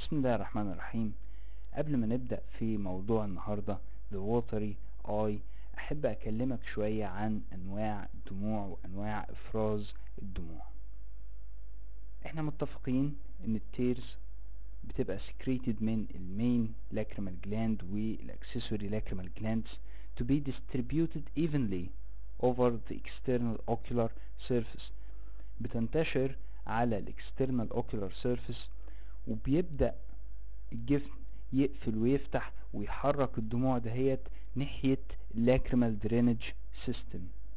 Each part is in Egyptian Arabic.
بسم الله الرحمن الرحيم قبل ما نبدأ في موضوع النهاردة The Watery Eye أحب أكلمك شوية عن أنواع الدموع وأنواع إفراز الدموع احنا متفقين ان التيرز بتبقى secreted من المين lacrimal gland والاكسسوري lacrimal glands to be distributed evenly over the external ocular surface بتنتشر على الاكسترنال ocular surface وبيبدأ الجفن يقفل ويفتح ويحرك الدموع دهيت ناحية lacrimal drainage system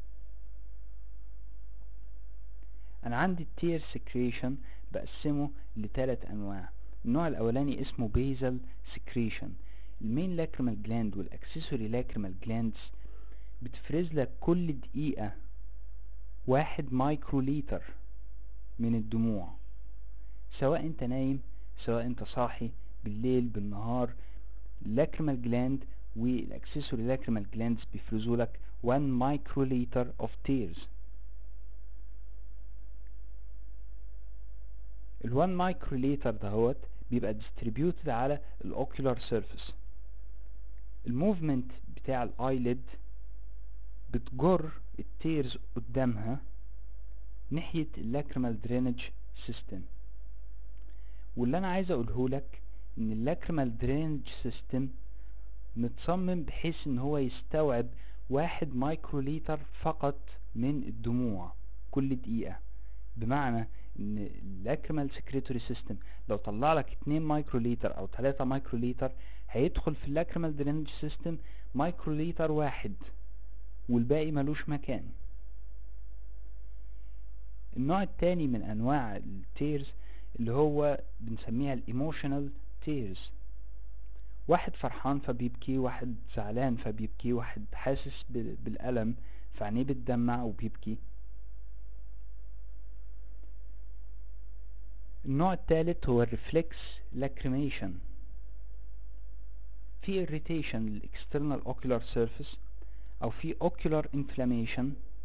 انا عندي التير secretion بقسمه لثلاث انواع النوع الاولاني اسمه basal secretion المين lacrimal gland والاكسسوري lacrimal glands بتفرز لك كل دقيقة واحد مايكروليتر من الدموع سواء انت نايم سواء انت صاحي بالليل بالنهار lacrimal gland والاكسسوري lacrimal glands بيفرزوا لك 1 microliter of tears ال 1 microliter دهوت بيبقى distributed على الاوكيولار سيرفيس الموفمنت بتاع الايلid بتجر التيرز قدامها ناحية اللاكريمال درينج سيستم واللي انا عايز اقوله لك ان اللاكريمال درينج سيستم متصمم بحيث ان هو يستوعب واحد مايكروليتر فقط من الدموع كل دقيقة بمعنى ان اللاكريمال سكريتوري سيستم لو طلع لك 2 مايكروليتر او 3 مايكروليتر هيدخل في اللاكريمال درينج سيستم مايكروليتر واحد والباقي ملوش مكان النوع التاني من انواع التيرز اللي هو بنسميها الايموشنال تيرز واحد فرحان فبيبكي واحد زعلان فبيبكي واحد حاسس بالألم فعينيه بتدمع وبيبكي النوع الثالث هو الريفلكس لاكريميشن في irritation للاكسترنال ocular surface او في ocular inflammation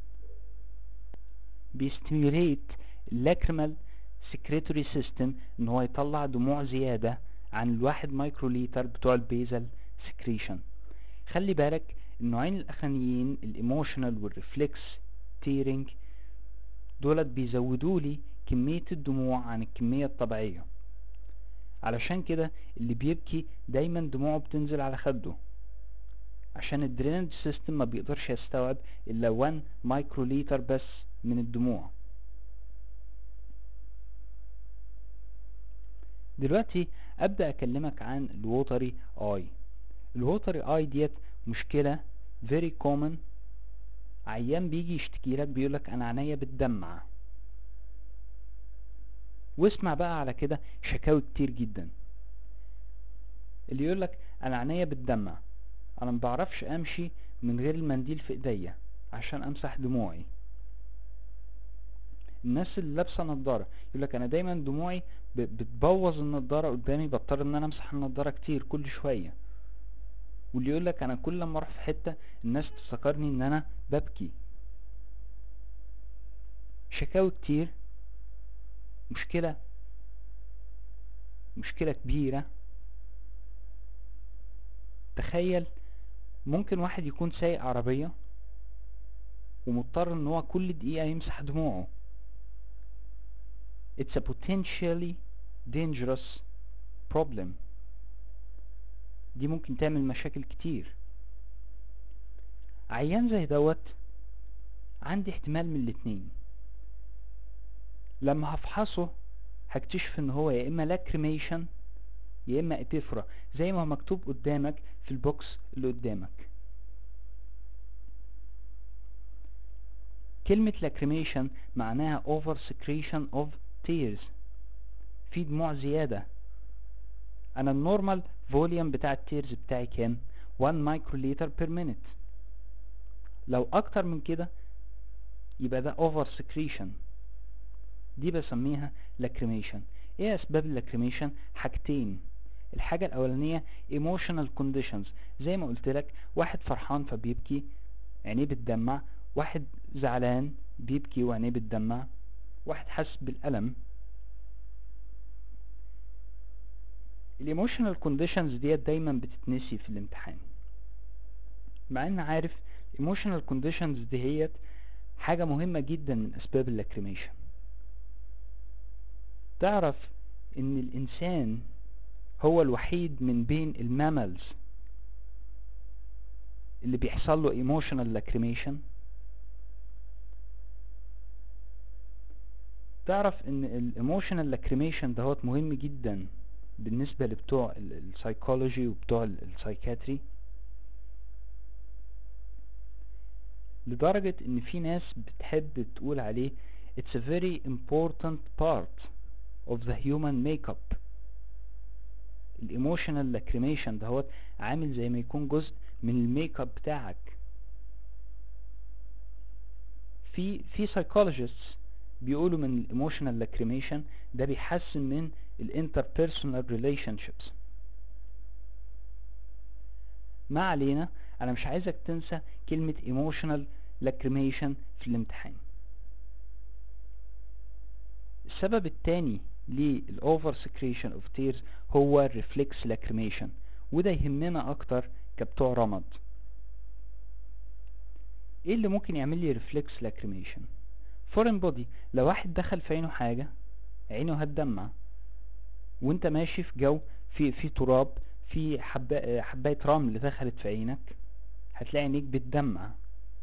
بيستيميوليت اللاكريمال secretory system ان هو يطلع دموع زيادة عن الواحد مايكروليتر بتوع البيزل سكريشن خلي بالك النوعين الاخرانيين الايموشنال والريفلكس تيرنج دولت بيزودوا لي كمية الدموع عن الكمية الطبيعية علشان كده اللي بيبكي دايما دموعه بتنزل على خده عشان الدرينج سيستم ما بيقدرش يستوعب الا 1 مايكروليتر بس من الدموع دلوقتي ابدا اكلمك عن الووتري اي الووتري اي ديت مشكله very common عيان بيجي يشتكي لك بيقول لك انا عينيا بتدمع واسمع بقى على كده شكاوي كتير جدا اللي يقول لك انا عينيا بتدمع انا مبعرفش امشي من غير المنديل في ايديا عشان امسح دموعي الناس اللي لابسه نظاره يقول لك انا دايما دموعي بتبوظ النضاره قدامي بضطر ان انا امسح النضاره كتير كل شويه واللي يقول لك انا كل ما اروح في حته الناس تفتكرني ان انا ببكي شكاوي كتير مشكله مشكله كبيره تخيل ممكن واحد يكون سايق عربيه ومضطر ان هو كل دقيقه يمسح دموعه it's a potentially dangerous problem دي ممكن تعمل مشاكل كتير عيان زي دوت عندي احتمال من الاتنين لما هفحصه هكتشف ان هو يا اما لاكريميشن يا اما ابيفرا زي ما هو مكتوب قدامك في البوكس اللي قدامك كلمة lacrimetion معناها over secretion of tears في دموع زيادة انا النورمال فوليوم بتاع التيرز بتاعي كام 1 مايكروليتر بير مينيت لو اكتر من كده يبقى ده over secretion دي بسميها lacrimetion ايه اسباب اللاكريميشن حاجتين الحاجة الاولانية emotional conditions زي ما قلت لك واحد فرحان فبيبكي عينيه بتدمع واحد زعلان بيبكي وعينيه بتدمع واحد حاسس بالألم الايموشنال كونديشنز ديت دايما بتتنسي في الامتحان مع ان عارف الايموشنال كونديشنز دهيت حاجة مهمة جدا من اسباب اللاكريميشن تعرف ان الانسان هو الوحيد من بين الماملز اللي بيحصل له ايموشنال لاكريميشن تعرف ان الايموشنال لاكريميشن دهوت مهم جدا بالنسبة لبتوع السايكولوجي وبتوع السايكاتري لدرجة ان في ناس بتحب تقول عليه it's a very important part of the human makeup الايموشنال لاكريميشن دهوت عامل زي ما يكون جزء من الميك اب بتاعك في في psychologists بيقولوا من الايموشنال لاكريميشن ده بيحسن من الانتربيرسونال ريليشن شيبس ما علينا انا مش عايزك تنسى كلمة emotional lacrimation في الامتحان السبب التاني للأوفر secretion of tears هو reflex lacrimation وده يهمنا اكتر كبتوع رمض ايه اللي ممكن يعمل لي reflex lacrimation foreign body لو واحد دخل في عينه حاجة عينه هتدمع وانت ماشي في جو في في تراب في حبا حباية رمل دخلت في عينك هتلاقي عينيك بتدمع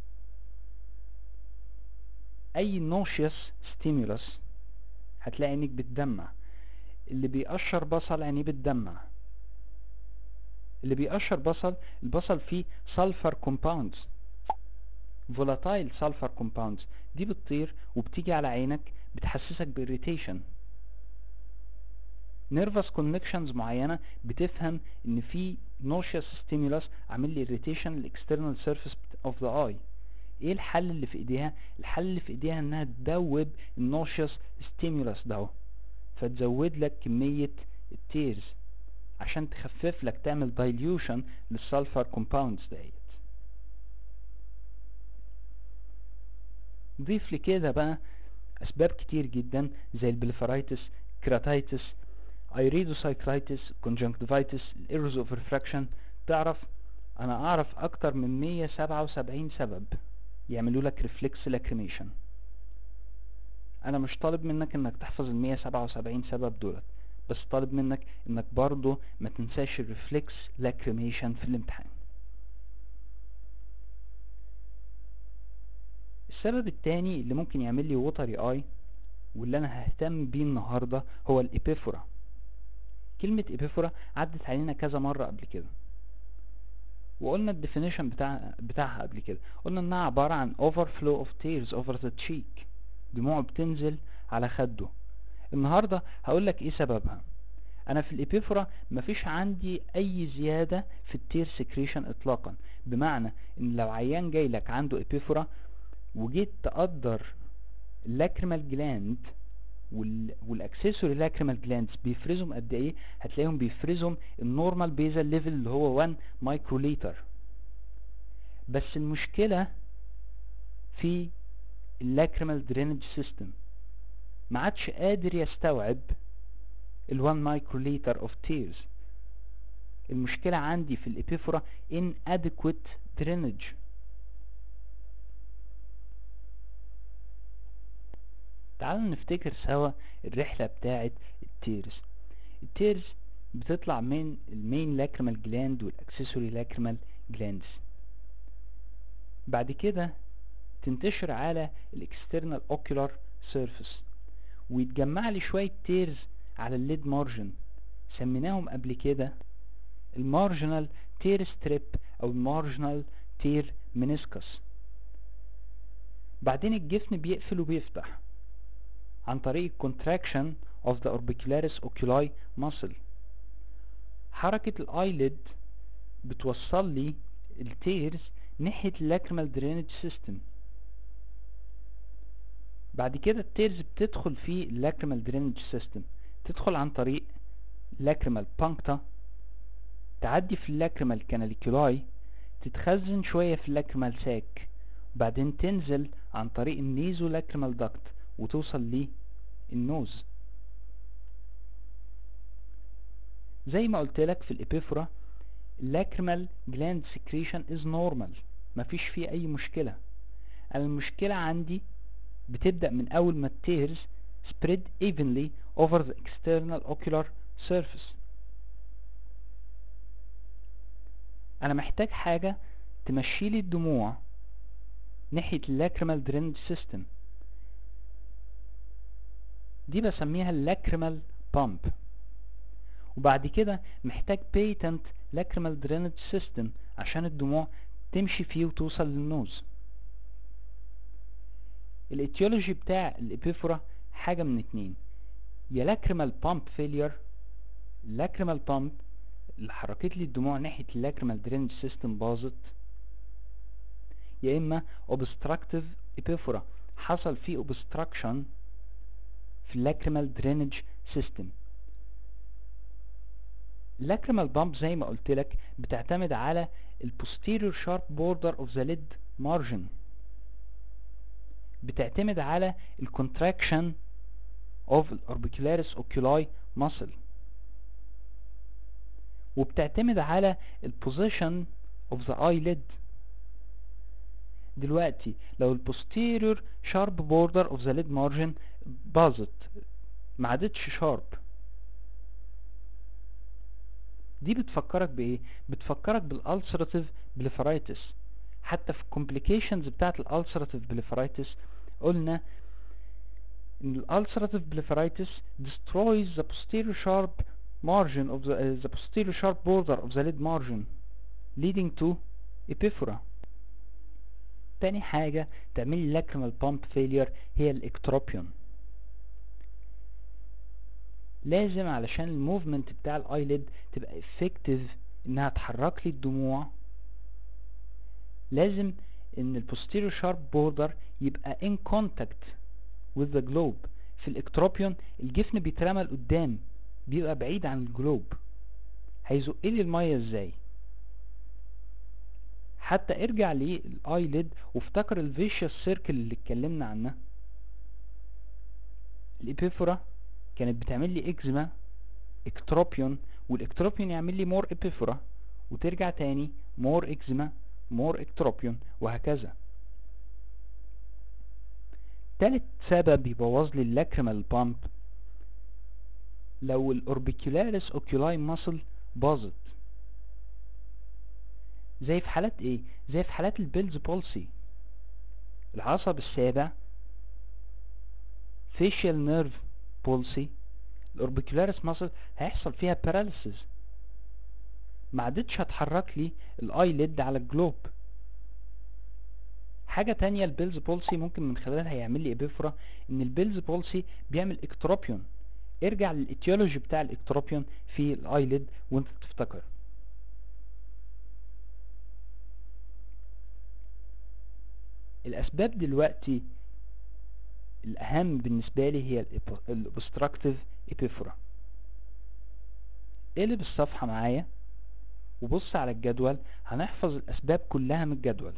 اي نوشيوس ستيمولس هتلاقي عينيك بتدمع اللي بيقشر بصل عينيه بتدمع اللي بيقشر بصل البصل فيه سلفر كومباوندز فولاتايل سلفر كومباوندز دي بتطير وبتيجي على عينك بتحسسك بإريتيشن نيرفس كونكشنز معينه بتفهم ان في نوشيوس ستيمولس عامل لي irritation الاكسترنال سيرفيس اوف ذا اي ايه الحل اللي في ايديها الحل اللي في ايديها انها تدوب النوشيوس ستيمولس ده فتزود لك كميه التيرز عشان تخفف لك تعمل دايليوشن للسلفر كومباوندز ديت ضيف لكده بقى اسباب كتير جدا زي البليفرايتس كراتايتس ايريدوسايكلايتس كونجنكتيفايتس الايرز اوف ريفراكشن تعرف انا اعرف اكتر من 177 سبب يعملوا لك ريفلكس لاكريميشن انا مش طالب منك انك تحفظ ال 177 سبب دولت بس طالب منك انك برضو ما تنساش الريفلكس لاكريميشن في الامتحان السبب التاني اللي ممكن يعمل لي ووتري اي واللي انا ههتم بيه النهاردة هو الابيفورا كلمة ابيفورا عدت علينا كذا مرة قبل كده وقلنا الديفينيشن بتاع بتاعها قبل كده قلنا انها عبارة عن overflow of tears over the cheek دموع بتنزل على خده النهاردة هقولك ايه سببها انا في الابيفورا مفيش عندي اي زيادة في التير سكريشن اطلاقا بمعنى ان لو عيان جاي لك عنده ابيفورا وجيت تقدر اللاكريمال جلاند والاكسسوري لاكريمال جلاندز بيفرزهم قد ايه هتلاقيهم بيفرزهم النورمال بيزال ليفل اللي هو 1 مايكروليتر بس المشكلة في اللاكريمال درينج سيستم ما عادش قادر يستوعب ال 1 مايكروليتر اوف تيرز المشكلة عندي في الابيفورا inadequate drainage تعالوا نفتكر سوا الرحلة بتاعة التيرز التيرز بتطلع من المين لاكريمال جلاند والاكسسوري لاكريمال جلاندز بعد كده تنتشر على الاكسترنال اوكيولار سيرفيس ويتجمع لي شوية تيرز على الليد مارجن سميناهم قبل كده المارجنال تير ستريب او المارجنال تير منسكس بعدين الجفن بيقفل وبيفتح عن طريق contraction of the orbicularis oculi muscle حركة الايلid بتوصل لي التيرز ناحية اللاكريمال درينج سيستم بعد كده التيرز بتدخل في اللاكريمال درينج سيستم تدخل عن طريق لاكريمال بانكتا تعدي في اللاكريمال كاناليكولاي تتخزن شوية في اللاكريمال ساك وبعدين تنزل عن طريق النيزو لاكريمال داكت وتوصل للنوز زي ما قلت لك في الابيفرا lacrimal gland secretion is normal مفيش فيه اي مشكلة أنا المشكلة عندي بتبدأ من اول ما التيرز spread evenly over the external ocular surface انا محتاج حاجة تمشي لي الدموع ناحية اللاكريمال درينج سيستم دي بسميها اللاكريمال بامب وبعد كده محتاج بيتنت لاكريمال درينج سيستم عشان الدموع تمشي فيه وتوصل للنوز الاتيولوجي بتاع الابيفورا حاجة من اتنين يا لاكريمال بامب فيلير اللاكريمال بامب اللي حركت لي الدموع ناحية اللاكريمال درينج سيستم باظت يا اما obstructive epiphora حصل فيه obstruction في اللاكريمال درينج سيستم اللاكريمال بامب زي ما قلت لك بتعتمد على ال posterior sharp border of the lid margin بتعتمد على ال contraction of orbicularis oculi muscle وبتعتمد على ال position of the eyelid دلوقتي لو ال posterior sharp border of the lid margin باظت ما عادتش شارب دي بتفكرك بايه بتفكرك بالالسراتيف بليفرايتس حتى في الكومبليكيشنز بتاعت الالسراتيف بليفرايتس قلنا ان الالسراتيف بليفرايتس destroys the posterior sharp margin of the, uh, the posterior sharp border of the lid margin leading to epiphora تاني حاجة تعمل lacrimal pump failure هي الاكتروبيون لازم علشان الموفمنت بتاع الايلid تبقى effective انها تحرك لي الدموع لازم ان البوستيريور شارب بوردر يبقى in contact with the globe في الاكتروبيون الجفن بيترمى لقدام بيبقى بعيد عن الجلوب هيزق لي الميه ازاي حتى ارجع للايلid وافتكر الفيشيوس سيركل اللي اتكلمنا عنها الابيفورا كانت بتعمل لي اكزيما اكتروبيون والاكتروبيون يعمل لي مور ابيفورا وترجع تاني مور اكزيما مور اكتروبيون وهكذا تالت سبب يبوظ لي اللاكريمال بامب لو الاوربيكولاريس اوكيولاي ماسل باظت زي في حالات ايه زي في حالات البيلز بولسي العصب السابع فيشيال نيرف بولسي الاوربيكولاريس ماسل هيحصل فيها باراليسيس ما عادتش هتحرك لي الاي ليد على الجلوب حاجة تانية البيلز بولسي ممكن من خلالها يعمل لي ابيفرا ان البيلز بولسي بيعمل اكتروبيون ارجع للاتيولوجي بتاع الاكتروبيون في الاي ليد وانت تفتكر الاسباب دلوقتي الاهم بالنسبة لي هي الاوبستراكتيف ابيفرا اقلب الصفحة معايا وبص على الجدول هنحفظ الاسباب كلها من الجدول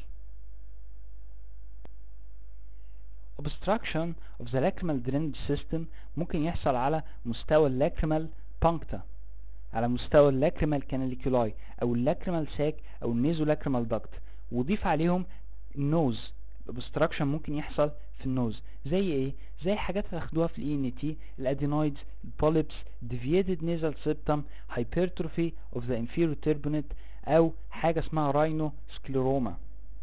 obstruction of the lacrimal drainage system ممكن يحصل على مستوى اللاكريمال بانكتا على مستوى اللاكريمال كاناليكولاي او اللاكريمال ساك او النيزو لاكريمال داكت وضيف عليهم النوز الاوبستراكشن ممكن يحصل في النوز زي ايه زي حاجات هتاخدوها في الاي ان تي الادينويدز البوليبس deviated nasal septum hypertrophy of the inferior turbinate او حاجة اسمها راينو سكليروما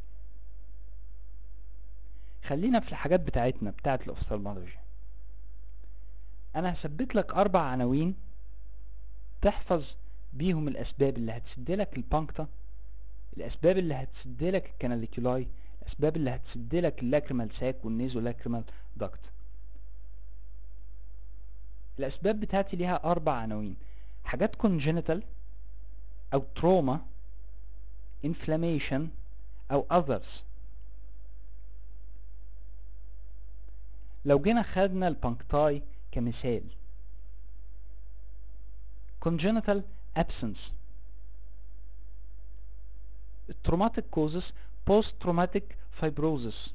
خلينا في الحاجات بتاعتنا بتاعت الاوفثالمولوجي انا هثبت لك اربع عناوين تحفظ بيهم الاسباب اللي هتسدلك البانكتا الاسباب اللي هتسدلك الكاناليكولاي الاسباب اللي هتسدلك اللاكريمال ساك والنيزو لاكريمال داكت الاسباب بتاعتي ليها اربع عناوين حاجات congenital او trauma inflammation او others لو جينا خدنا البانكتاي كمثال congenital absence traumatic causes post traumatic fibrosis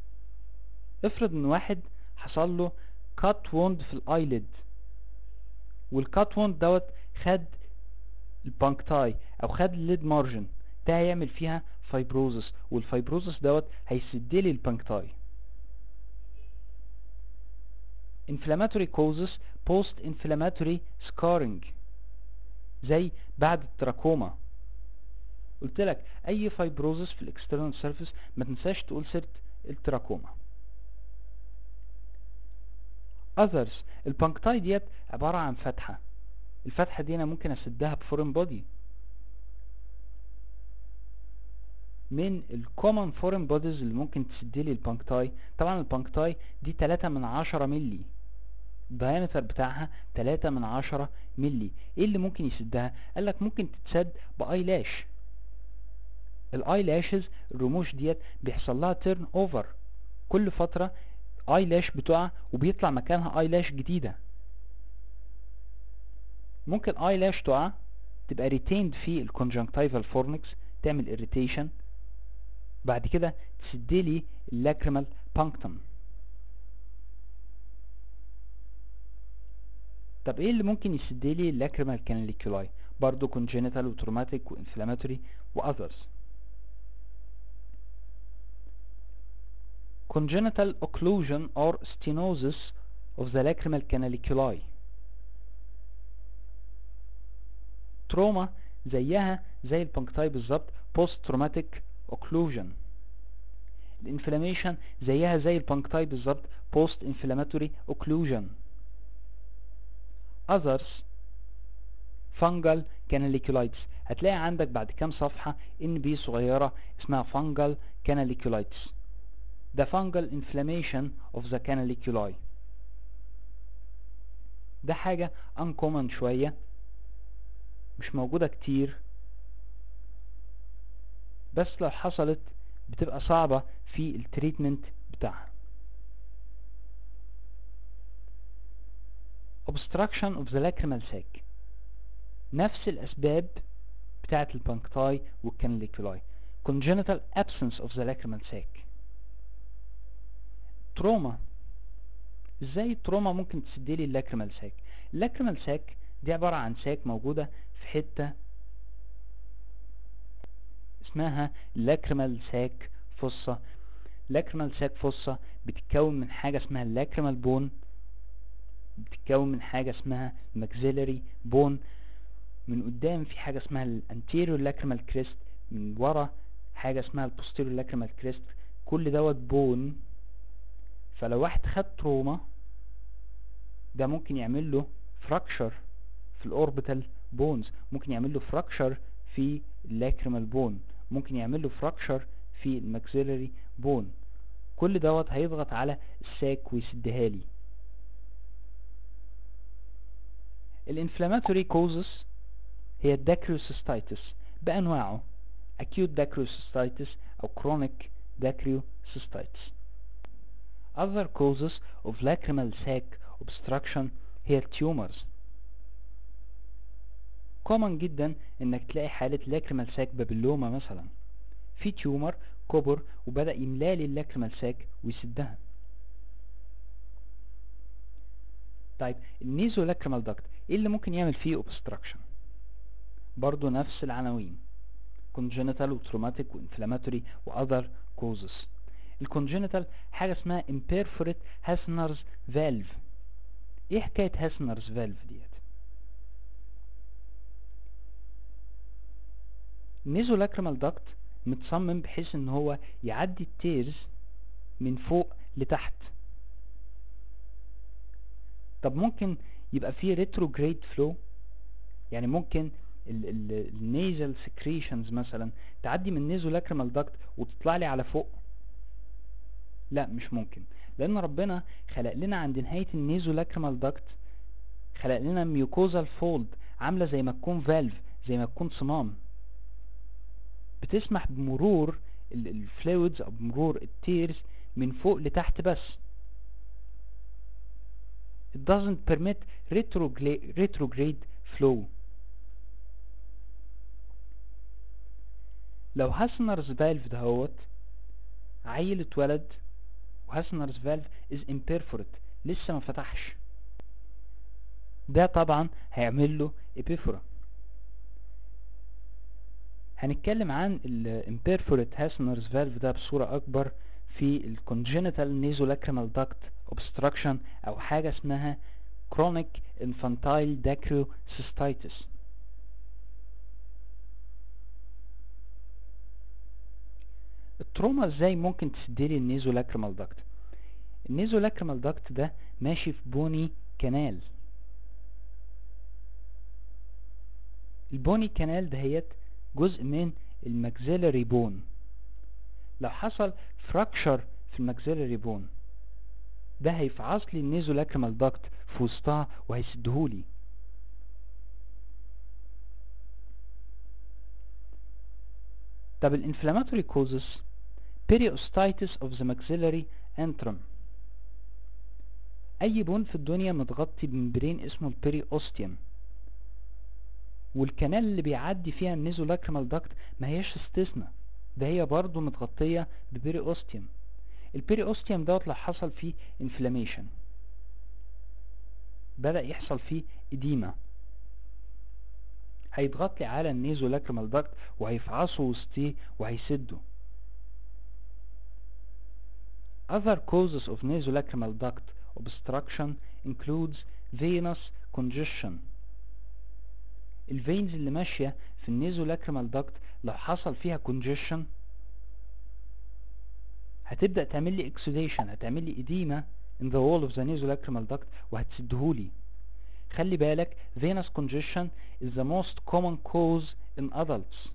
افرض ان واحد حصل له cut wound في الايلid والكات ووند دوت خد البانكتاي او خد الليد مارجن ده هيعمل فيها فايبروزس والفايبروزس دوت هيسد لي البانكتاي inflammatory causes post inflammatory scarring زي بعد التراكوما قلت لك اي فايبروزس في الاكسترنال سيرفيس ما تنساش تقول سيره التراكوما others البانكتاي ديت عبارة عن فتحة الفتحة دي انا ممكن اسدها بفورين بودي من الكومن فورين بوديز اللي ممكن تسد لي البانكتاي طبعا البانكتاي دي 3 من 10 ملي الدايمتر بتاعها 3 من 10 ملي ايه اللي ممكن يسدها قال لك ممكن تتسد باي لاش الاي لاشز الرموش ديت بيحصل لها تيرن اوفر كل فترة اي لاش بتقع وبيطلع مكانها اي لاش جديدة ممكن اي لاش تقع تبقى ريتيند في الكونجنكتيفال فورنكس تعمل اريتيشن بعد كده تسدلي اللاكريمال بانكتم طب ايه اللي ممكن يسدلي اللاكريمال كاناليكولاي برضو congenital وتروماتيك وانفلاماتوري واذرز congenital occlusion or stenosis of the lacrimal canaliculi تروما زيها زي البنكتاي بالظبط post traumatic occlusion الانفلاميشن زيها زي البنكتاي بالظبط post inflammatory occlusion others fungal canaliculitis هتلاقي عندك بعد كام صفحة ان بي صغيرة اسمها fungal canaliculitis the fungal inflammation of the canaliculi ده حاجة uncommon شوية مش موجودة كتير بس لو حصلت بتبقى صعبة في التريتمنت بتاعها obstruction of the lacrimal sac نفس الأسباب بتاعة البانكتاي والكاناليكولاي congenital absence of the lacrimal sac تروما ازاي التروما ممكن تسدلي اللاكريمال ساك اللاكريمال ساك دي عبارة عن ساك موجودة في حتة اسمها لاكريمال ساك فصة لاكريمال ساك فصة بتتكون من حاجة اسمها اللاكريمال بون بتتكون من حاجة اسمها الماكسيلري بون من قدام في حاجة اسمها الانتيريور لاكريمال كريست من ورا حاجة اسمها البوستيريور لاكريمال كريست كل دوت بون فلو واحد خد تروما ده ممكن يعمل له فراكشر في الاوربيتال بونز ممكن يعمل له فراكشر في اللاكريمال بون ممكن يعمل له فراكشر في الماكسيلري بون كل دوت هيضغط على الساك ويسدها لي الانفلاماتوري كوزس هي الداكريوسيستايتس بانواعه acute dacryocystitis او chronic dacryocystitis other causes of lacrimal sac obstruction هي التيومرز common جدا انك تلاقي حالة lacrimal sac بابلوما مثلا في تيومر كبر وبدأ يملالي اللاكريمال ساك ويسدها طيب النيزو لاكريمال داكت ايه اللي ممكن يعمل فيه obstruction برضو نفس العناوين congenital وتروماتيك وانفلاماتوري واذر causes الكونجنتال حاجة اسمها imperforate Hasner's valve ايه حكاية Hasner's valve ديت النيزولاكريمال داكت متصمم بحيث ان هو يعدي التيرز من فوق لتحت طب ممكن يبقى فيه ريتروجريد فلو يعني ممكن النيزل سكريشنز مثلا تعدي من النيزولاكريمال داكت وتطلع لي على فوق لا مش ممكن لان ربنا خلق لنا عند نهاية النيزولاكريمال داكت خلق لنا ميوكوزال فولد عاملة زي ما تكون فالف زي ما تكون صمام بتسمح بمرور الفلويدز او بمرور التيرز من فوق لتحت بس it doesn't permit retrograde flow لو هاسنرز فالف دهوت عيل اتولد وهاسنرز فالف is imperforate لسه ما فتحش ده طبعا هيعمل له ابيفورا هنتكلم عن الامبيرفوريت هاسنرز فالف ده بصورة اكبر في الكونجينيتال نيزولاكريمال داكت اوبستراكشن او حاجة اسمها chronic infantile dacryocystitis التروما ازاي ممكن تسدلي النيزولاكريمال داكت النيزولاكريمال داكت ده ماشي في بوني كانال البوني كانال دهيت جزء من الماكسيلاري بون لو حصل فراكشر في الماكسيلاري بون ده هيفعص لي النيزولاكريمال داكت في وسطها وهيسدهولي طب الانفلاماتوري كوزس periostitis of the maxillary antrum اي بون في الدنيا متغطي بممبرين اسمه البيري اوستيوم والكنال اللي بيعدي فيها النيزولاكريمال داكت ما هيش استثناء ده هي برضو متغطية ببيري اوستيوم البيري اوستيوم دوت لو حصل فيه انفلاميشن بدأ يحصل فيه اديمة هيضغط لي على النيزولاكريمال داكت وهيفعصه وسطيه وهيسده Other causes of nasolacrimal duct obstruction includes venous congestion الفينز اللي ماشية في النيزولاكريمال داكت لو حصل فيها congestion هتبدأ تعمل لي exudation هتعمل لي edema in the wall of the nasolacrimal duct وهتسدهولي خلي بالك venous congestion is the most common cause in adults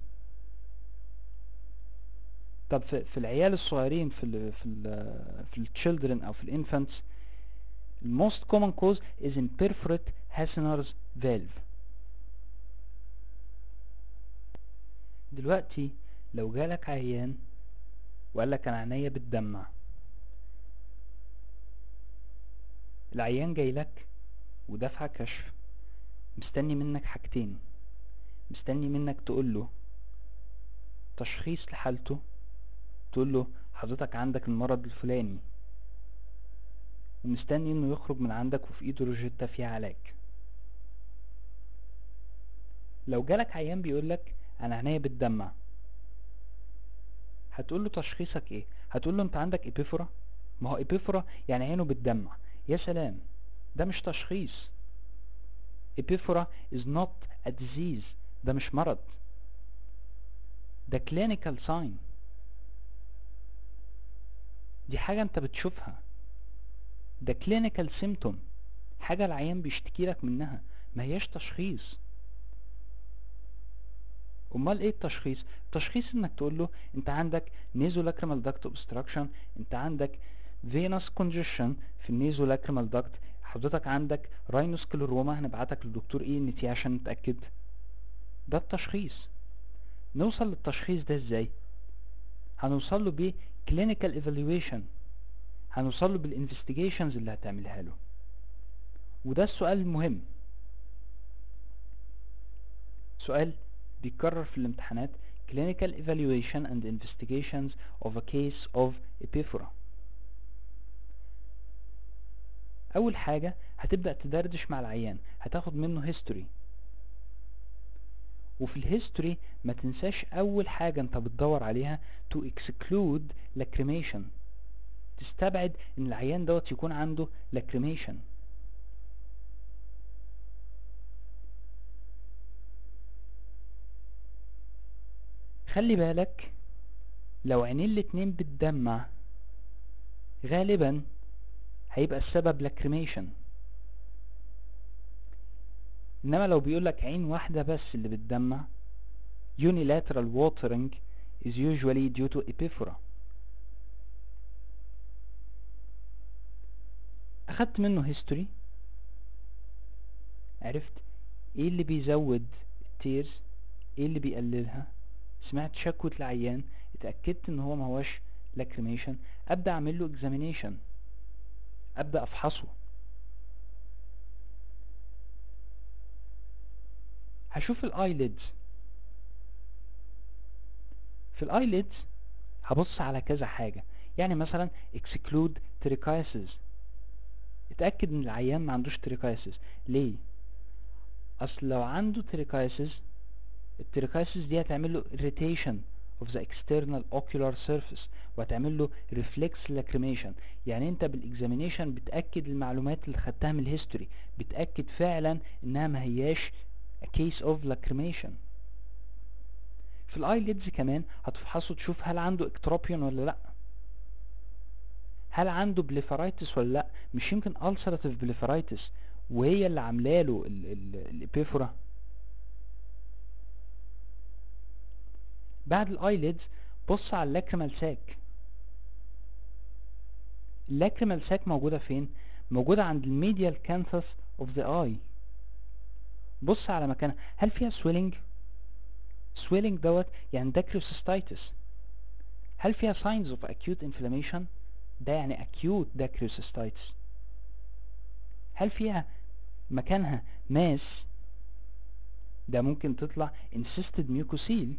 طب في, في العيال الصغيرين في ال في ال في الchildren او في الانفانتس most common cause is imperforate Hasner's valve دلوقتي لو جالك عيان وقال لك انا عينيا بتدمع العيان جاي لك ودفع كشف مستني منك حاجتين مستني منك تقول له تشخيص لحالته تقول له حضرتك عندك المرض الفلاني ومستني انه يخرج من عندك وفي ايده روجيتا فيها علاج لو جالك عيان بيقولك انا عينيا بتدمع هتقول له تشخيصك ايه هتقول له انت عندك ابيفورا ما هو ابيفورا يعني عينه بتدمع يا سلام ده مش تشخيص ابيفورا is not a disease ده مش مرض ده clinical sign دي حاجة انت بتشوفها ده clinical symptom حاجة العيان بيشتكي لك منها ما هياش تشخيص امال ايه التشخيص التشخيص انك تقول له انت عندك nasolacrimal duct obstruction انت عندك venous congestion في النيزولاكريمال داكت حضرتك عندك راينوسكليروما هنبعتك لدكتور اي ان تي عشان نتاكد ده التشخيص نوصل للتشخيص ده ازاي هنوصل له ب clinical evaluation هنوصل له بالانفستيجيشنز اللي هتعملها له وده السؤال المهم سؤال بيتكرر في الامتحانات clinical evaluation and investigations of a case of epiphora اول حاجة هتبدأ تدردش مع العيان هتاخد منه هيستوري وفي الهيستوري ما تنساش اول حاجة انت بتدور عليها to exclude lacrimation تستبعد ان العيان دوت يكون عنده lacrimation خلي بالك لو عينين الاتنين بتدمع غالبا هيبقى السبب lacrimation انما لو بيقولك عين واحدة بس اللي بتدمع unilateral watering is usually due to epiphora اخدت منه history عرفت ايه اللي بيزود التيرز ايه اللي بيقللها سمعت شكوى العيان اتأكدت ان هو ما هوش lacrimation ابدأ اعمل له examination ابدأ افحصه هشوف الايليدز في الايليدز هبص على كذا حاجة يعني مثلا exclude trichiasis اتأكد ان العيان ما عندوش trichiasis ليه اصل لو عنده تريكايسيس التريكايسيس دي هتعمل له irritation of the external ocular surface وهتعمل له reflex lacrimation يعني انت بالاكزامينيشن بتاكد المعلومات اللي خدتها من الهيستوري بتاكد فعلا انها ما هياش a case of lacrimation في الاي ليدز كمان هتفحصه تشوف هل عنده اكتروبيون ولا لا هل عنده بليفرايتس ولا لا مش يمكن ulcerative بليفرايتس وهي اللي عاملاله الابيفورا بعد الايليدز بص على اللاكريمال ساك اللاكريمال ساك موجودة فين موجودة عند الميديال كانثس اوف ذا اي بص على مكانها هل فيها سويلنج سويلنج دوت يعني ده كريوسيستايتس هل فيها signs of acute inflammation ده يعني acute ده كريوسيستايتس هل فيها مكانها ماس ده ممكن تطلع insisted mucocele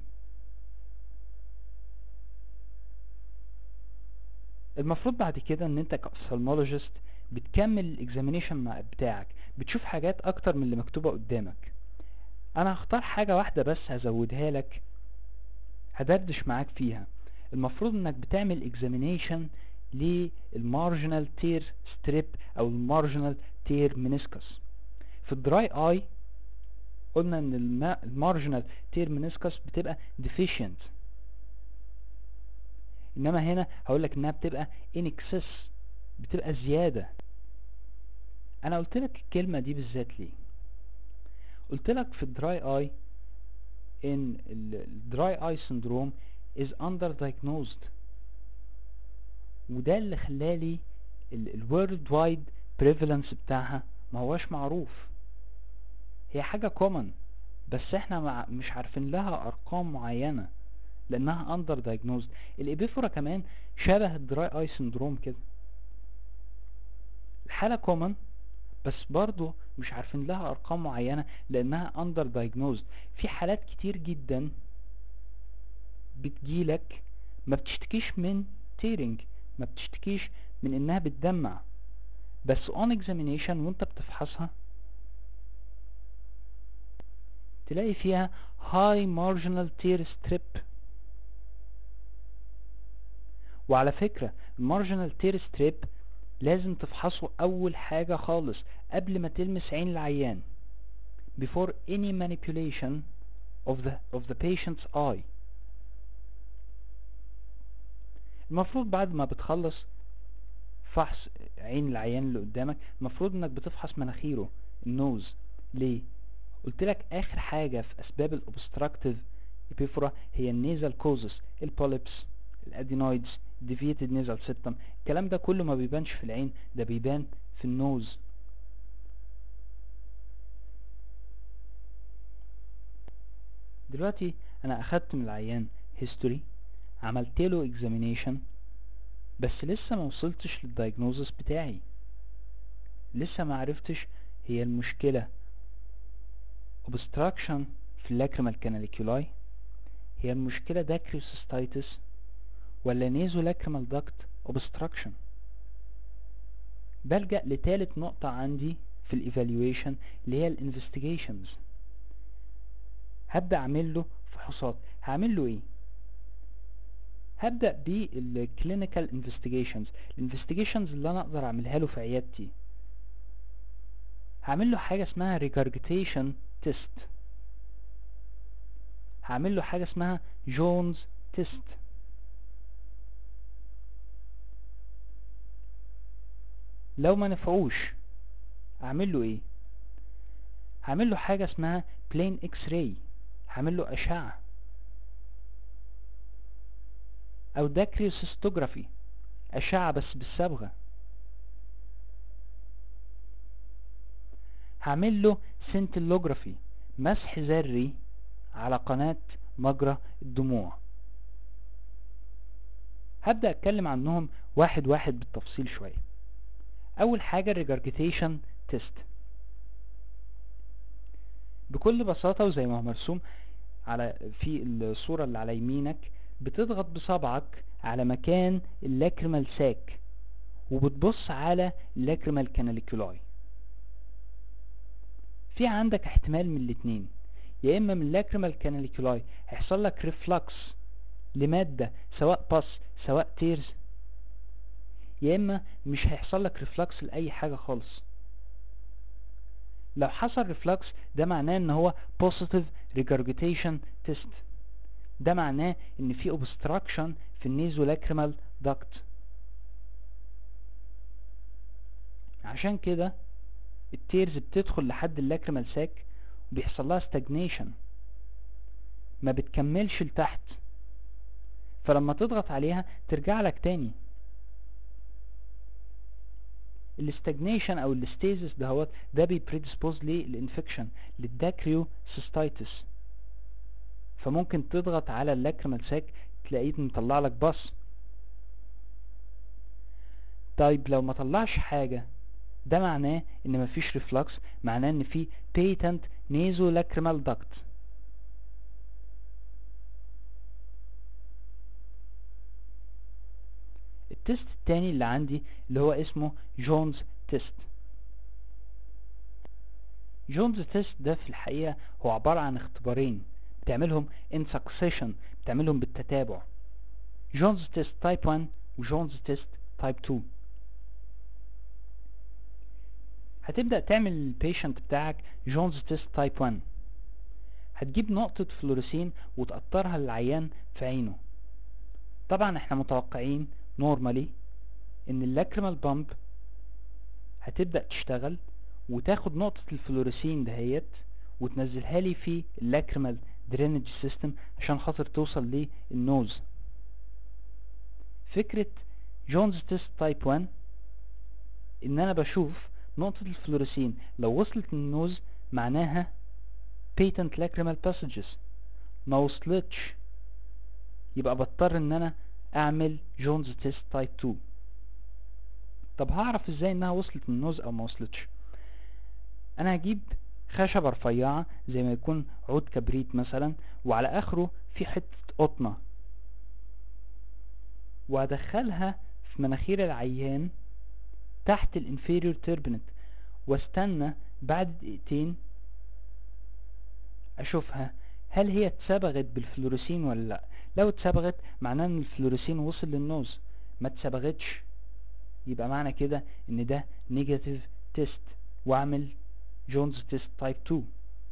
المفروض بعد كده ان انت كأفثالمولوجيست بتكمل الاكزامينيشن بتاعك بتشوف حاجات اكتر من اللي مكتوبة قدامك انا هختار حاجة واحدة بس هزودها لك هدردش معاك فيها المفروض انك بتعمل اكزامينيشن للمارجنال تير ستريب او المارجنال تير منسكس في الدراي اي قلنا ان المارجنال تير منسكس بتبقى deficient انما هنا هقولك انها بتبقى in excess بتبقى زيادة انا قلت لك الكلمة دي بالذات ليه قلت لك في الدراي اي ان الدراي اي syndrome is underdiagnosed وده اللي خلالي الورلد وايد prevalence بتاعها ما هوش معروف هي حاجة common بس احنا مع مش عارفين لها ارقام معينة لانها اندر دايجنوزد الابيفورا كمان شبه الدراي اي سندروم كده الحالة كومن بس برضو مش عارفين لها ارقام معينة لانها اندر دايجنوزد في حالات كتير جدا بتجيلك ما بتشتكيش من تيرنج ما بتشتكيش من انها بتدمع بس on examination وانت بتفحصها تلاقي فيها high marginal tear strip وعلى فكرة المارجنال تير ستريب لازم تفحصه اول حاجة خالص قبل ما تلمس عين العيان before any manipulation of the of the patient's eye المفروض بعد ما بتخلص فحص عين العيان اللي قدامك المفروض انك بتفحص مناخيره النوز ليه قلت لك اخر حاجة في اسباب الاوبستراكتيف ابيفورا هي النيزل كوزس البوليبس الادينويدز deviated nasal septum الكلام ده كله ما بيبانش في العين ده بيبان في النوز دلوقتي انا اخدت من العيان history عملت له examination بس لسه ما وصلتش للدايجنوزس بتاعي لسه ما عرفتش هي المشكلة obstruction في اللاكريمال كاناليكولاي هي المشكلة داكريوسيستايتس ولا نيزولاكريمال داكت obstruction بلجأ لتالت نقطة عندي في الايفالويشن اللي هي الانفستيجيشنز هبدأ اعمل له فحوصات هعمل له ايه هبدأ بالكلينيكال انفستيجيشنز الانفستيجيشنز اللي انا اقدر اعملها له في عيادتي هعمل له حاجة اسمها regurgitation test هعمل له حاجة اسمها جونز تيست لو ما نفعوش اعمل له ايه هعمل له حاجة اسمها plain x-ray هعمل له اشعة او داكريوسيستوجرافي اشعة بس بالصبغة هعمل له سنتلوجرافي مسح ذري على قناة مجرى الدموع هبدأ اتكلم عنهم واحد واحد بالتفصيل شوية اول حاجة الريجرجيتيشن تيست بكل بساطة وزي ما هو مرسوم على في الصورة اللي على يمينك بتضغط بصبعك على مكان اللاكريمال ساك وبتبص على اللاكريمال كاناليكولاي في عندك احتمال من الاتنين يا اما من لاكريمال كاناليكولاي هيحصل لك ريفلكس لمادة سواء باس سواء تيرز يا اما مش هيحصل لك ريفلكس لاي حاجة خالص لو حصل ريفلكس ده معناه ان هو positive regurgitation test ده معناه ان في obstruction في النيزولاكريمال duct عشان كده التيرز بتدخل لحد اللاكريمال ساك وبيحصل لها stagnation ما بتكملش لتحت فلما تضغط عليها ترجع لك تاني الاستجنيشن او الاستيزس دهوت ده بي بريدسبوز للانفكشن للداكريو سيستايتس فممكن تضغط على اللاكريمال ساك تلاقيه مطلع لك باص طيب لو ما طلعش حاجة ده معناه ان مفيش ريفلكس معناه ان في patent nasolacrimal duct التست التاني اللي عندي اللي هو اسمه جونز تيست جونز تيست ده في الحقيقة هو عبارة عن اختبارين بتعملهم in succession بتعملهم بالتتابع جونز تيست تايب 1 وجونز تيست تايب 2 هتبدأ تعمل البيشنت بتاعك جونز تيست تايب 1 هتجيب نقطة فلوريسين وتقطرها للعيان في عينه طبعا احنا متوقعين نورمالي ان اللاكريمال بامب هتبدأ تشتغل وتاخد نقطة الفلوريسين دهيت وتنزلها لي في اللاكريمال درينج سيستم عشان خاطر توصل للنوز فكرة جونز تيست تايب 1 ان انا بشوف نقطة الفلوريسين لو وصلت للنوز معناها patent lacrimal passages ما وصلتش يبقى بضطر ان انا اعمل جونز تيست تايب 2 طب هعرف ازاي انها وصلت للنوز او ما وصلتش انا هجيب خشبة رفيعة زي ما يكون عود كبريت مثلا وعلى اخره في حتة قطنة وادخلها في مناخير العيان تحت الانفيريور تيربنت واستنى بعد دقيقتين اشوفها هل هي اتسبغت بالفلوريسين ولا لا لو اتسبغت معناه ان الفلوريسين وصل للنوز ما اتسبغتش يبقى معنى كده ان ده نيجاتيف تيست واعمل جونز تيست تايب 2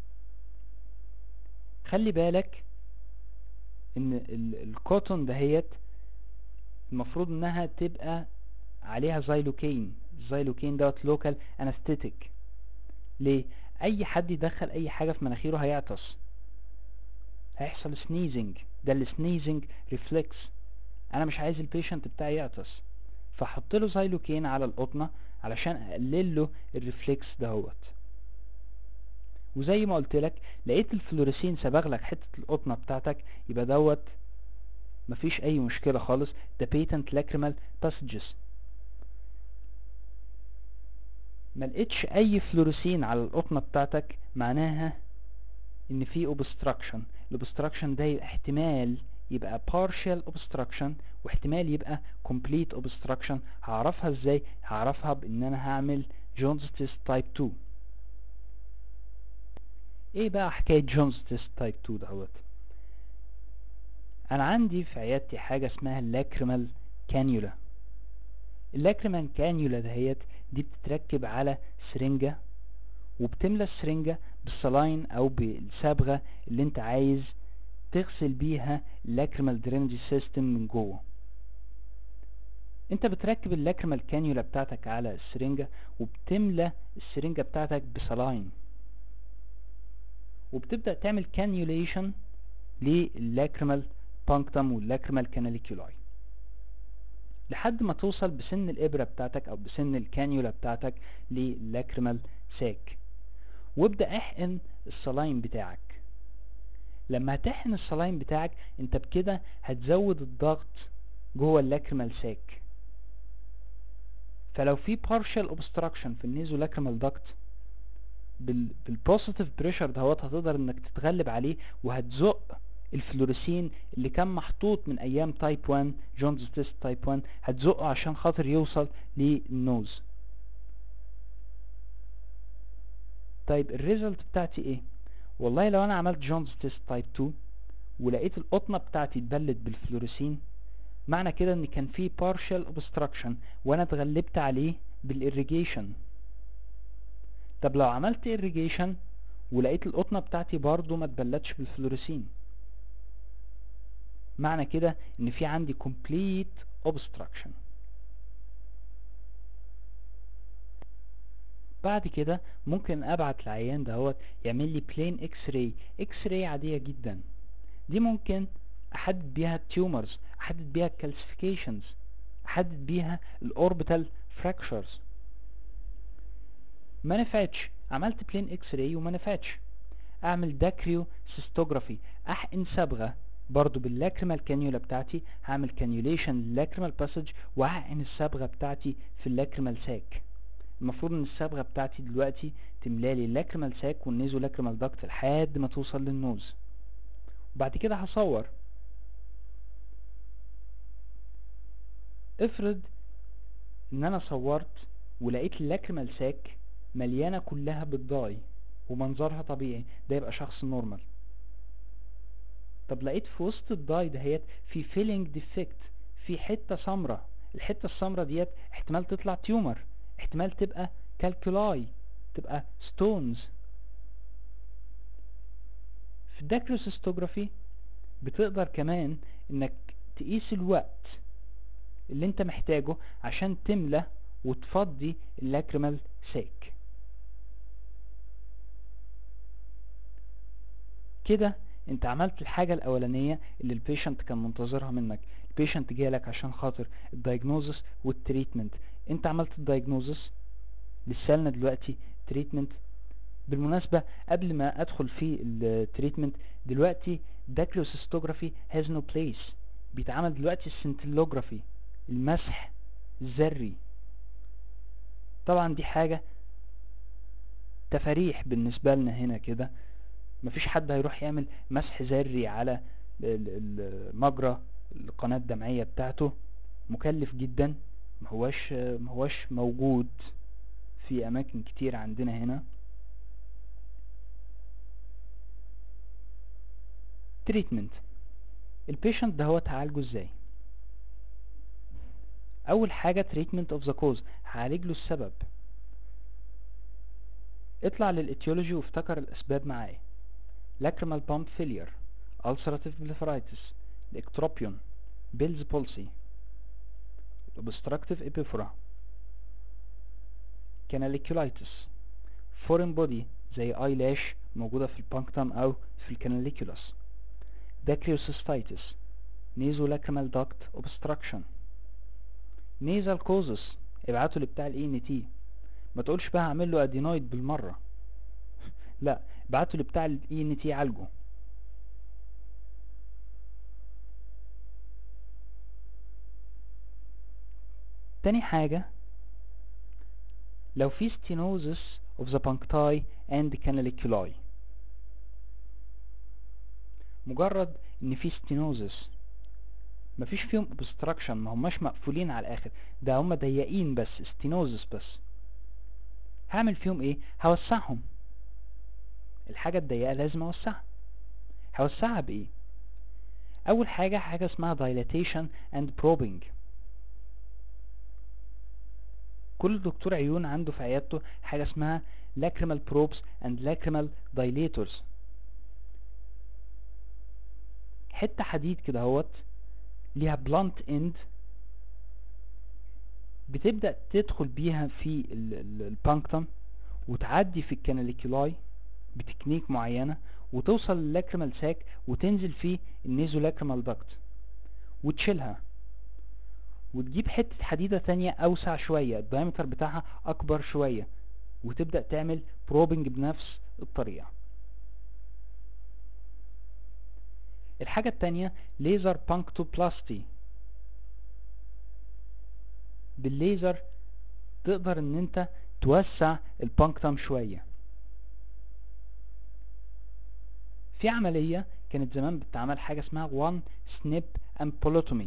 خلي بالك ان الكوتون دهيت المفروض انها تبقى عليها زايلوكين الزايلوكين دوت لوكال انستيتيك ليه اي حد يدخل اي حاجة في مناخيره هيعطس هيحصل سنيزنج ده السنيزنج ريفلكس انا مش عايز البيشنت بتاعي يعطس فحط له زايلوكين على القطنة علشان اقلل له الريفلكس دهوت وزي ما قلت لك لقيت الفلوريسين صبغ لك حتة القطنة بتاعتك يبقى دوت مفيش اي مشكلة خالص ده patent lacrimal passages ما لقيتش اي فلوريسين على القطنة بتاعتك معناها ان في obstruction الobstruction ده احتمال يبقى partial obstruction واحتمال يبقى complete obstruction هعرفها ازاي هعرفها بان انا هعمل جونز تيست تايب 2 ايه بقى حكاية جونز تيست تايب 2 دهوت انا عندي في عيادتي حاجة اسمها اللاكريمال كانيولا اللاكريمال كانيولا دهيت دي بتتركب على سرنجة وبتملى السرنجة بالصلاين او بالصبغة اللي انت عايز تغسل بيها اللاكريمال درينج سيستم من جوه انت بتركب اللاكريمال كانيولا بتاعتك على السرنجة وبتملى السرنجة بتاعتك بصلاين وبتبدأ تعمل كانيوليشن للاكريمال بانكتم واللاكريمال كاناليكولاي لحد ما توصل بسن الابرة بتاعتك او بسن الكانيولا بتاعتك للاكريمال ساك وابدأ احقن الصلاين بتاعك لما هتحقن الصلاين بتاعك انت بكده هتزود الضغط جوه اللاكريمال ساك فلو في partial obstruction في النيزو لاكريمال داكت بالبوزيتيف بريشر دهوت هتقدر انك تتغلب عليه وهتزق الفلوريسين اللي كان محطوط من ايام تايب 1 جونز تيست تايب 1 هتزقه عشان خاطر يوصل للنوز طيب الريزلت بتاعتي ايه والله لو انا عملت جونز تيست تايب 2 ولقيت القطنه بتاعتي اتبلت بالفلوريسين معنى كده ان كان في partial obstruction وانا اتغلبت عليه بالirrigation طب لو عملت irrigation ولقيت القطنه بتاعتي برضو ما اتبلتش بالفلوريسين معنى كده ان في عندي complete obstruction بعد كده ممكن ابعت العيان دهوت يعمل لي بلين اكس راي اكس راي عاديه جدا دي ممكن احدد بيها التيومرز احدد بيها الكالسيفيكيشنز احدد بيها الاوربيتال فراكشرز ما نفعتش عملت بلين اكس راي وما نفعتش اعمل داكريو سيستوجرافي احقن صبغه برضو باللاكريمال كانيولا بتاعتي هعمل كانيوليشن للاكريمال باسج وهحقن الصبغه بتاعتي في اللاكريمال ساك المفروض ان الصبغه بتاعتي دلوقتي تملالي اللاكريمال ساك والنيزو لاكريمال داكت لحد ما توصل للنوز وبعد كده هصور افرض ان انا صورت ولقيت اللاكريمال ساك مليانه كلها بالضاي ومنظرها طبيعي ده يبقى شخص نورمال طب لقيت في وسط الضاي دهيت في فيلينج ديفكت في حته سمراء الحته السمراء ديت احتمال تطلع تيومر احتمال تبقى كالكولاي تبقى ستونز في الداكروسيستوجرافي بتقدر كمان انك تقيس الوقت اللي انت محتاجه عشان تملى وتفضي اللاكريمال ساك كده انت عملت الحاجة الاولانية اللي البيشنت كان منتظرها منك البيشنت جالك عشان خاطر الدايجنوزس والتريتمنت انت عملت الدايجنوزس لسه لنا دلوقتي تريتمنت بالمناسبة قبل ما ادخل في التريتمنت دلوقتي داكريوسيستوجرافي has no place بيتعمل دلوقتي السنتلوجرافي المسح الذري طبعا دي حاجة تفاريح بالنسبة لنا هنا كده مفيش حد هيروح يعمل مسح ذري على المجرى القناة الدمعية بتاعته مكلف جدا مهوش مهوش موجود في اماكن كتير عندنا هنا تريتمنت البيشنت ده هو تعالجه ازاي اول حاجة تريتمنت اوف ذا كوز هعالج له السبب اطلع للاتيولوجي وافتكر الاسباب معايا lacrimal pump failure ulcerative blepharitis ectropion Bell's palsy obstructive epiphora canaliculitis foreign body زي eyelash موجودة في البانكتم أو في الكاناليكولاس dacryocystitis nasolacrimal duct obstruction nasal causes ابعته لبتاع الاي ان تي ما تقولش بقى هعمل له ادينويد بالمرة لا ابعته لبتاع الاي ان تي عالجه تاني حاجة لو في stenosis of the puncti and canaliculi مجرد ان في stenosis مفيش فيهم obstruction ما هماش مقفولين على الاخر ده هما ضيقين بس stenosis بس هعمل فيهم ايه هوسعهم الحاجة الضيقة لازم اوسعها هوسعها بايه اول حاجة حاجة اسمها dilatation and probing كل دكتور عيون عنده في عيادته حاجة اسمها lacrimal probes and lacrimal dilators حتة حديد كده اهوت ليها blunt end بتبدأ تدخل بيها في البانكتم وتعدي في الكاناليكولاي بتكنيك معينة وتوصل للاكريمال ساك وتنزل في النيزولاكريمال داكت وتشيلها وتجيب حتة حديدة تانية أوسع شوية الدايمتر بتاعها أكبر شوية وتبدأ تعمل بروبنج بنفس الطريقة الحاجة التانية ليزر بانكتوبلاستي بالليزر تقدر ان انت توسع البانكتم شوية في عملية كانت زمان بتعمل حاجة اسمها one snip ampulotomy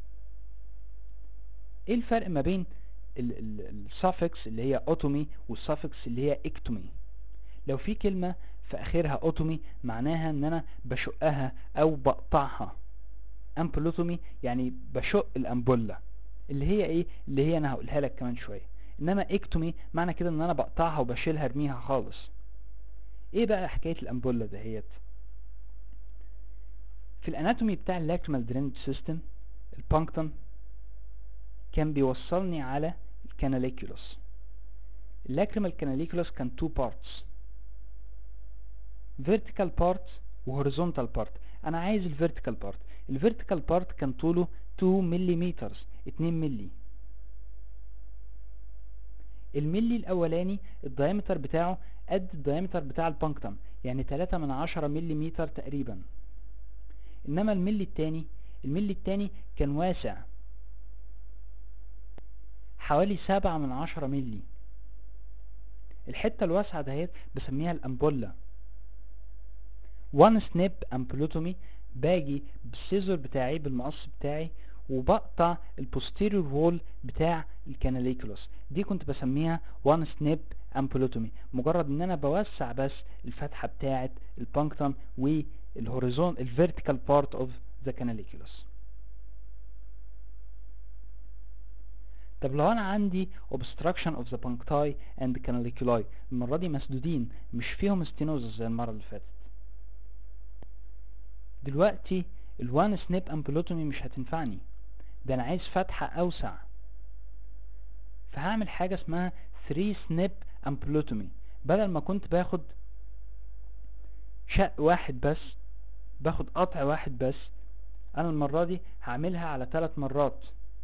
ايه الفرق ما بين السافكس اللي هي اوتومي والسافكس اللي هي اكتومي لو في كلمة في اخرها اوتومي معناها ان انا بشقها او بقطعها امبولوتومي يعني بشق الامبولة اللي هي ايه اللي هي انا هقولها لك كمان شوية انما اكتومي معنى كده ان انا بقطعها وبشيلها ارميها خالص ايه بقى حكاية الامبولة دهيت في الاناتومي بتاع اللاكريمال درينج سيستم البانكتون كان بيوصلني على الكاناليكولوس اللاكريمال كاناليكولوس كان تو بارتس vertical part و horizontal part انا عايز الفيرتيكال بارت الفيرتيكال بارت كان طوله 2 ملم 2 ملي الملي الاولاني الدايمتر بتاعه قد الدايمتر بتاع البانكتم يعني 3 من 10 ملم تقريبا انما الملي التاني الملي التاني كان واسع حوالي 7 من 10 ملي الحتة الواسعة دهيت بسميها الامبولا وان سنيب امبلوتومي باجي بالسيزور بتاعي بالمقص بتاعي وبقطع البوستيريور وول بتاع الكاناليكولوس دي كنت بسميها وان سنيب امبلوتومي مجرد ان انا بوسع بس الفتحة بتاعة البانكتوم والهوريزون الفيرتيكال بارت اوف ذا كاناليكولوس طب لو انا عندي obstruction of the puncti and canaliculi المرة دي مسدودين مش فيهم stenosis زي المرة اللي فاتت دلوقتي الوان سنيب امبلوتومي مش هتنفعني ده انا عايز فتحة اوسع فهعمل حاجة اسمها 3 سنيب امبلوتومي بدل ما كنت باخد شق واحد بس باخد قطع واحد بس انا المرة دي هعملها على ثلاث مرات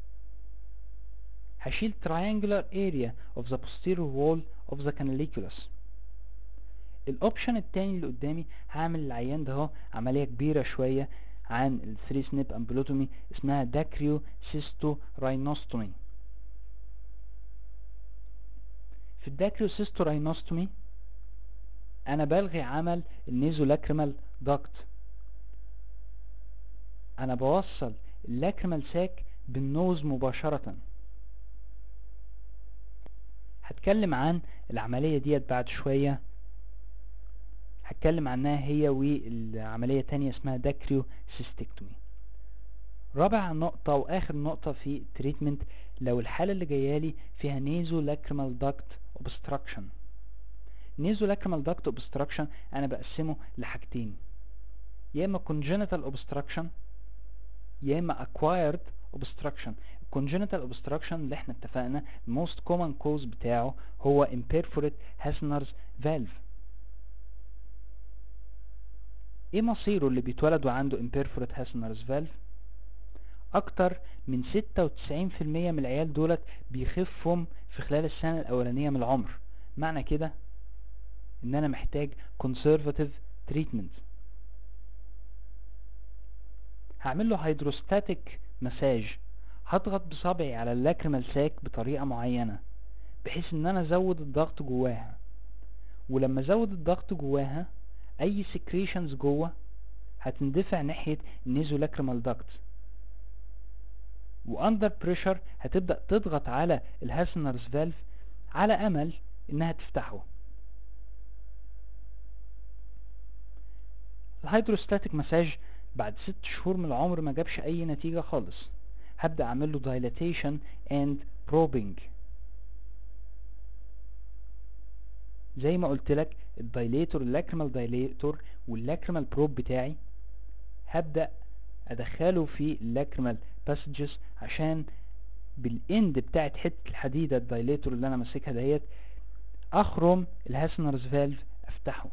هشيل triangular area of the posterior wall of the canalicculus الاوبشن التاني اللي قدامي هعمل العيان ده اهو عملية كبيرة شوية عن ال 3 سنيب امبلوتومي اسمها داكريو سيستو راينوستومي في الداكريو سيستو راينوستومي انا بلغي عمل النيزو لاكريمال داكت انا بوصل اللاكريمال ساك بالنوز مباشرة هتكلم عن العملية ديت بعد شوية هتكلم عنها هي والعملية تانية اسمها داكريو سيستكتومي رابع نقطة واخر نقطة في التريتمنت لو الحالة اللي جايالي فيها نيزو لاكريمال داكت اوبستراكشن نيزو لاكريمال داكت اوبستراكشن انا بقسمه لحاجتين يا اما congenital obstruction يا اما acquired obstruction congenital obstruction اللي احنا اتفقنا most common cause بتاعه هو imperforate Hasner's valve ايه مصيره اللي بيتولد وعنده imperforate Hasner's valve اكتر من 96% من العيال دولت بيخفهم في خلال السنة الاولانية من العمر معنى كده ان انا محتاج conservative treatment هعمل له هيدروستاتيك مساج هضغط بصبعي على اللاكريمال ساك بطريقة معينة بحيث ان انا ازود الضغط جواها ولما ازود الضغط جواها اي سكريشنز جوه هتندفع ناحية النيزو لاكريمال داكت واندر بريشر هتبدأ تضغط على الهاسنرز فالف على امل انها تفتحه الهيدروستاتيك مساج بعد ست شهور من العمر ما جابش اي نتيجة خالص هبدأ اعمل له dilatation and probing زي ما قلت لك الدايليتور اللاكريمال دايليتور واللاكريمال بروب بتاعي هبدأ ادخله في اللاكريمال باسجز عشان بالاند بتاعت حتة الحديدة الدايليتور اللي انا ماسكها ديت اخرم الهاسنرز فالف افتحه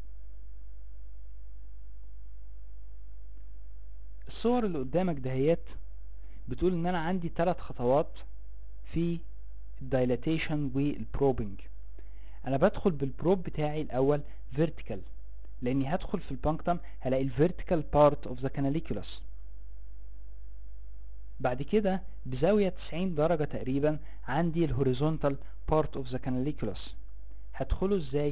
الصور اللي قدامك دهيت بتقول ان انا عندي ثلاث خطوات في الدايلاتيشن والبروبنج انا بدخل بالبروب بتاعي الاول فيرتيكال لاني هدخل في البانكتم هلاقي الفيرتيكال بارت اوف ذا كاناليكولس بعد كده بزاوية 90 درجة تقريبا عندي الهوريزونتال بارت اوف ذا كاناليكولس هدخله ازاي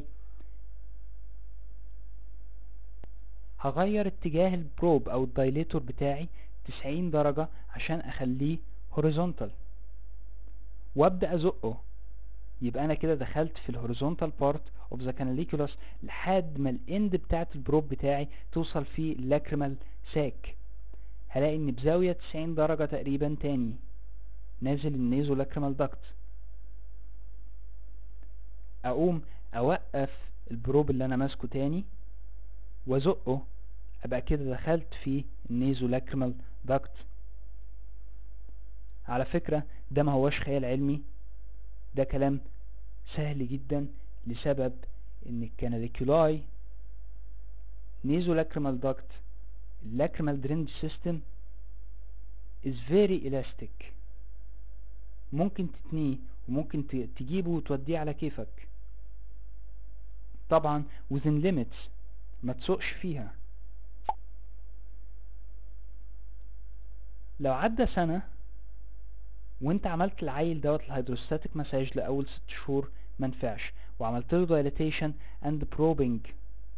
هغير اتجاه البروب او الدايليتور بتاعي 90 درجة عشان اخليه هوريزونتال وابدأ ازقه يبقى انا كده دخلت في الهوريزونتال بارت اوف ذا كاناليكولاس لحد ما الاند بتاعت البروب بتاعي توصل في اللاكريمال ساك هلاقي ان بزاوية 90 درجة تقريبا تاني نازل النيزو لاكريمال داكت اقوم اوقف البروب اللي انا ماسكه تاني وازقه ابقى كده دخلت في النيزو لاكريمال داكت على فكرة ده ما هوش خيال علمي ده كلام سهل جدا لسبب ان الكاناليكولاي نيزو لاكريمال داكت اللاكريمال درينج سيستم is very elastic ممكن تتنيه وممكن تجيبه وتوديه على كيفك طبعا within limits ما تسوقش فيها لو عدى سنة وانت عملت العيل دوت الهيدروستاتيك مساج لأول ست شهور منفعش وعملت له dilatation and probing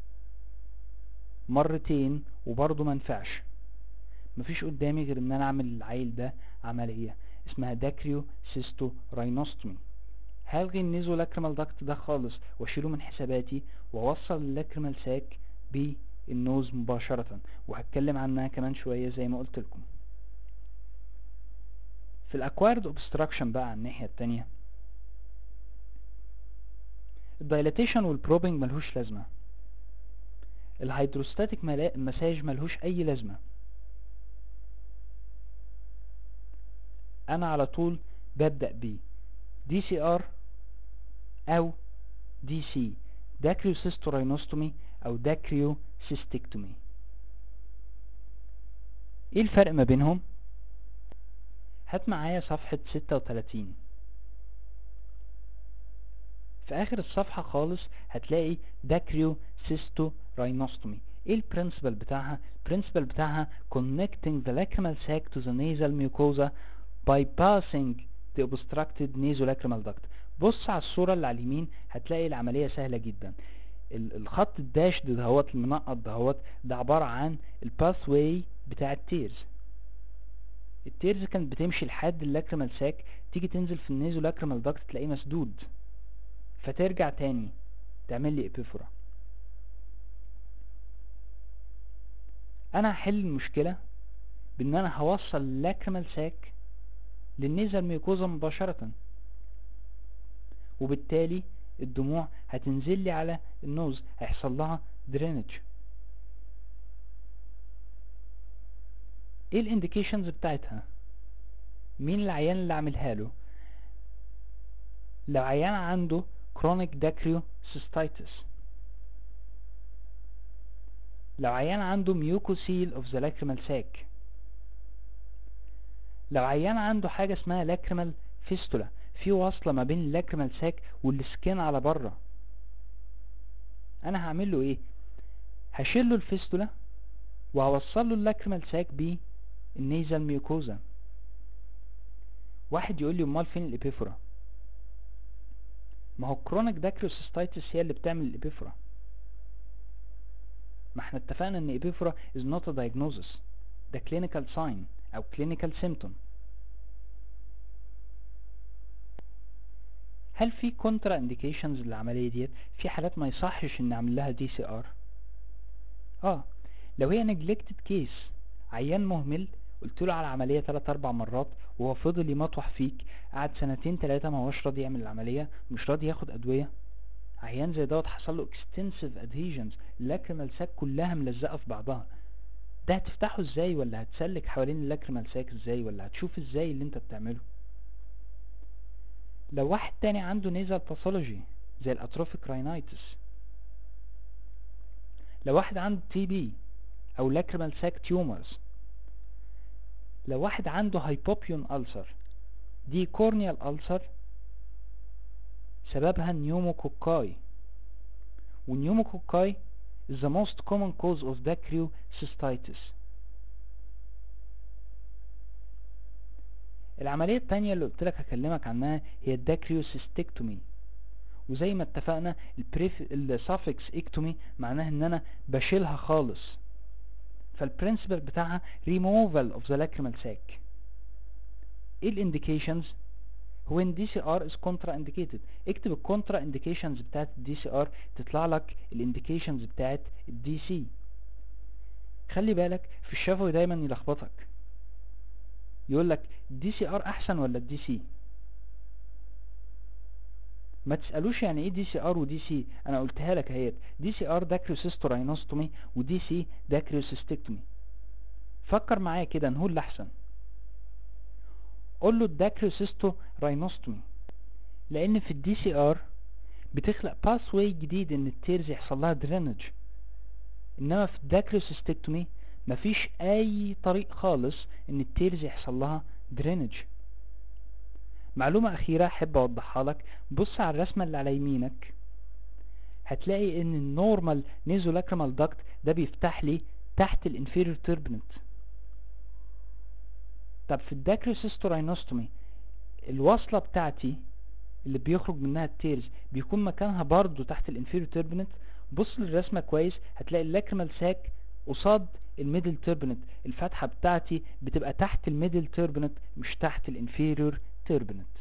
مرتين وبرضه منفعش مفيش قدامي غير ان انا اعمل العيل ده عملية اسمها داكريو سيستو راينوستومي هلغي النيزو لاكريمال داكت ده خالص واشيله من حساباتي واوصل اللاكريمال ساك بالنوز مباشرة وهتكلم عنها كمان شوية زي ما قلت لكم في الاكوارد اوبستراكشن بقى على الناحية التانية الدايلاتيشن والبروبنج ملهوش لازمة الهيدروستاتيك مساج ملهوش اي لازمة انا على طول ببدأ ب دي سي ار او دي سي داكريو سيستوراينوستومي او داكريو سيستكتومي ايه الفرق ما بينهم هات معايا صفحة ستة وتلاتين في اخر الصفحة خالص هتلاقي داكريو سيستو راينوستومي ايه البرنسبل بتاعها البرنسبل بتاعها connecting the lacrimal sac to the nasal mucosa bypassing the obstructed nasolacrimal duct بص على الصورة اللي على اليمين هتلاقي العملية سهلة جدا الخط الداش ده دهوت المنقط دهوت ده عبارة عن الباث واي بتاع التيرز التيرز كانت بتمشي لحد اللاكريمال ساك تيجي تنزل في النيزو لاكريمال داكت تلاقيه مسدود فترجع تاني تعمل لي ابيفورا انا هحل المشكلة بان انا هوصل اللاكريمال ساك للنيزل ميوكوزا مباشرة وبالتالي الدموع هتنزل لي على النوز هيحصل لها درينج ايه الانديكيشنز بتاعتها مين العيان اللي عاملها له لو عيان عنده chronic dacryo cystitis لو عيان عنده mucocele of the lacrimal sac لو عيان عنده حاجة اسمها lacrimal fistula في وصلة ما بين اللاكريمال ساك والسكين على بره انا هعمل له ايه هشيل له الفيستولا وهوصل له اللاكريمال ساك بالنيزل ميوكوزا واحد يقول لي امال فين الابيفورا ما هو كرونيك داكريوسيستايتس هي اللي بتعمل الابيفورا ما احنا اتفقنا ان ابيفورا is not a diagnosis ده clinical sign او clinical symptom هل في كونترا انديكيشنز للعملية ديت في حالات ما يصحش ان اعمل لها دي سي ار اه لو هي نجلكتد كيس عيان مهمل قلت له على عملية 3 4 مرات وهو فضل يمطوح فيك قعد سنتين ثلاثة ما هوش راضي يعمل العملية مش راضي ياخد ادوية عيان زي دوت حصل له extensive adhesions اللاكريمال ساك كلها ملزقة في بعضها ده هتفتحه ازاي ولا هتسلك حوالين اللاكريمال ساك ازاي ولا هتشوف ازاي اللي انت بتعمله لو واحد تاني عنده نيزال باثولوجي زي الاتروفيك راينايتس لو واحد عنده تي بي او لاكريمال ساك تيومرز لو واحد عنده هايبوبيون ألسر دي كورنيال ألسر سببها نيوموكوكاي والنيوموكوكاي is the most common cause of dacryocystitis العملية التانية اللي قلت لك هكلمك عنها هي الداكريوسيستكتومي وزي ما اتفقنا السافكس اكتومي معناها ان انا بشيلها خالص فالبرنسبل بتاعها removal of the lacrimal sac ايه الانديكيشنز when DCR is contraindicated اكتب الكونترا انديكيشنز بتاعت الدي سي ار تطلع لك الانديكيشنز بتاعت الدي سي خلي بالك في الشفوي دايما يلخبطك يقول لك دي سي ار احسن ولا الدي سي ما تسالوش يعني ايه دي سي ار ودي سي انا قلتها لك اهيت دي سي ار ده كريوسيستوراينوستومي ودي سي ده كريوسيستكتومي فكر معايا كده نقول الاحسن قول له ده كريوسيستوراينوستومي لان في الدي سي ار بتخلق باس واي جديد ان التيرز يحصل لها درينج انما في الداكريوسيستكتومي مفيش اي طريق خالص ان التيرز يحصل لها درينج معلومة اخيرة احب اوضحها لك بص على الرسمة اللي على يمينك هتلاقي ان النورمال نيزولاكريمال داكت ده بيفتح لي تحت الانفيريور تيربنت طب في الداكريوسيستوراينوستومي الوصلة بتاعتي اللي بيخرج منها التيرز بيكون مكانها برضو تحت الانفيريور تيربنت بص للرسمة كويس هتلاقي اللاكريمال ساك قصاد الميدل تيربنت الفتحة بتاعتي بتبقى تحت الميدل تيربنت مش تحت الانفيريور تيربنت